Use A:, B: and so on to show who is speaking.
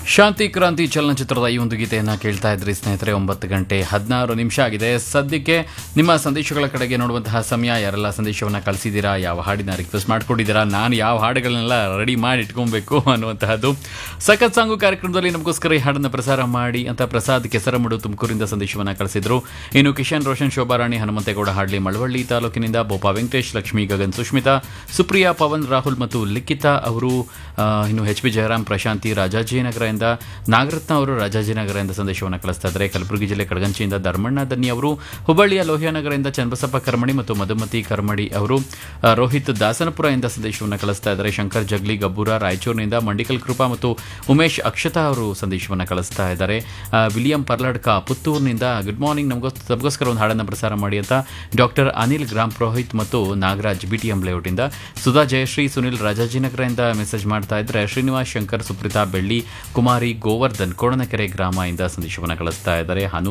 A: ಶಾಂತಿ ಕ್ರಾಂತಿ ಚಲನಚಿತ್ರದ ಈ ಒಂದು ಗೀತೆಯನ್ನು ಕೇಳ್ತಾ ಇದ್ರಿ ಸ್ನೇಹಿತರೆ ಒಂಬತ್ತು ಗಂಟೆ ಹದಿನಾರು ನಿಮಿಷ ಆಗಿದೆ ಸದ್ಯಕ್ಕೆ ನಿಮ್ಮ ಸಂದೇಶಗಳ ಕಡೆಗೆ ನೋಡುವಂತಹ ಸಮಯ ಯಾರೆಲ್ಲ ಸಂದೇಶವನ್ನು ಕಳಿಸಿದ್ದೀರಾ ಯಾವ ಹಾಡಿನ ರಿಕ್ವೆಸ್ಟ್ ಮಾಡ್ಕೊಂಡಿದ್ದೀರಾ ನಾನು ಯಾವ ಹಾಡುಗಳನ್ನೆಲ್ಲ ರೆಡಿ ಮಾಡಿ ಇಟ್ಕೊಬೇಕು ಅನ್ನುವಂತಹದ್ದು ಸಖತ್ ಸಾಂಗು ಕಾರ್ಯಕ್ರಮದಲ್ಲಿ ನಮಗೋಸ್ಕರ ಈ ಹಾಡನ್ನು ಪ್ರಸಾರ ಮಾಡಿ ಅಂತ ಪ್ರಸಾದ್ ಕೆಸರಮಡು ತುಮಕೂರಿಂದ ಸಂದೇಶವನ್ನು ಕಳಿಸಿದ್ರು ಇನ್ನು ಕಿಶನ್ ರೋಷನ್ ಶೋಭಾರಾಣಿ ಹನುಮಂತೇಗೌಡ ಹಾಡ್ಲಿ ಮಳವಳ್ಳಿ ತಾಲೂಕಿನಿಂದ ಬೋಪಾ ವೆಂಕಟೇಶ್ ಲಕ್ಷ್ಮೀ ಗಗನ್ ಸುಷ್ಮಿತಾ ಸುಪ್ರಿಯಾ ಪವನ್ ರಾಹುಲ್ ಮತ್ತು ಲಿಖಿತಾ ಅವರು ಆ, ಇನ್ನು ಎಚ್ ಪಿ ಜಯರಾಮ್ ಪ್ರಶಾಂತಿ ರಾಜಾಜಿನಗರದಿಂದ ನಾಗರತ್ನ ಅವರು ರಾಜಾಜಿನಗರದಿಂದ ಸಂದೇಶವನ್ನು ಕಳಿಸ್ತಾ ಇದ್ದಾರೆ ಕಲಬುರಗಿ ಜಿಲ್ಲೆ ಕಡಗಂಚಿಯಿಂದ ಧರ್ಮಣ್ಣ ದನ್ನಿ ಅವರು ಹುಬ್ಬಳ್ಳಿಯ ಲೋಹಿಯಾನಗರದಿಂದ ಚನ್ನಬಸಪ್ಪ ಕರ್ಮಣಿ ಮತ್ತು ಮಧುಮತಿ ಕರ್ಮಡಿ ಅವರು ಆ, ರೋಹಿತ್ ದಾಸನಪುರದಿಂದ ಸಂದೇಶವನ್ನು ಕಳಿಸ್ತಾ ಇದ್ದಾರೆ ಶಂಕರ್ ಜಗ್ಲಿ ಗಬ್ಬೂರ ರಾಯಚೂರಿನಿಂದ ಮಂಡಿಕಲ್ ಕೃಪಾ ಮತ್ತು ಉಮೇಶ್ ಅಕ್ಷತಾ ಅವರು ಸಂದೇಶವನ್ನು ಕಳಿಸ್ತಾ ಇದ್ದಾರೆ ಆ, ವಿಲಿಯಂ ಪರ್ಲಾಡ್ಕ ಪುತ್ತೂರಿನಿಂದ ಗುಡ್ ಮಾರ್ನಿಂಗ್ ನಮಗೋ ನಮಗೋಸ್ಕರ ಒಂದು ಹಾಡನ್ನು ಪ್ರಸಾರ ಮಾಡಿ ಅಂತ ಡಾಕ್ಟರ್ ಅನಿಲ್ ಗ್ರಾಮ್ ಪುರೋಹಿತ್ ಮತ್ತು ನಾಗರಾಜ್ ಬಿ ಟಿ ಎಂ ಲೇಔಟಿಂದ ಸುಧಾ ಜಯಶ್ರೀ ಸುನಿಲ್ ರಾಜಾಜಿನಗರದಿಂದ ಮೆಸೇಜ್ ಮಾಡ್ತಾ ಇದ್ದಾರೆ ಶ್ರೀನಿವಾಸ್ ಶಂಕರ್ ಸುಪ್ರೀತಾ ಬೆಳ್ಳಿ ಕುಮಾರಿ ಗೋವರ್ಧನ್ ಕೋಣನಕೆರೆ ಗ್ರಾಮ ಇಂದ ಸಂದೇಶವನ್ನು ಕಳಿಸ್ತಾ ಇದ್ದಾರೆ ಹನು